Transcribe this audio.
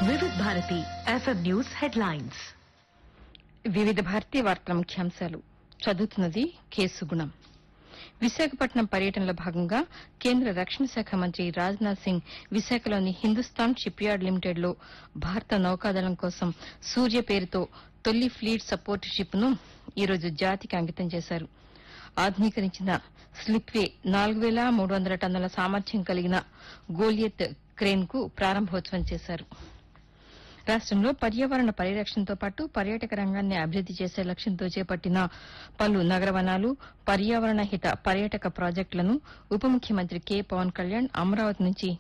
వివిధ Bharati FM news headlines వివిధ భారతీయ వార్తల ముఖ్యాంశాలు చదువుతున్నది కేసు గుణం విశాఖపట్నం పర్యటనలో భాగంగా కేంద్ర రక్షణ శాఖ మంత్రి రాజ్నాథ్ సింగ్ విశాఖలోని హిందుస్థాన్ షిప్ యార్డ్ లిమిటెడ్ లో భారత నౌకాదళం కోసం సూర్య పేరుతో తొలి ఫ్లీట్ సపోర్ట్ షిప్ ను ఈరోజు జాతికి అంకితం చేశారు ఆధునీకరించిన స్లిప్వే నాలుగు వేల మూడు వందల టన్నుల సామర్థ్యం కలిగిన గోలియత్ క్రేన్ కు ప్రారంభోత్సవం చేశారు రాష్టంలో పర్యావరణ పరిరక్షణతో పాటు పర్యాటక రంగాన్ని అభివృద్ది చేసే లక్ష్యంతో చేపట్టిన పలు నగర వనాలు పర్యావరణ హిత పర్యాటక ప్రాజెక్టులను ఉప ముఖ్యమంత్రి కె పవన్ కళ్యాణ్ అమరావతి నుంచి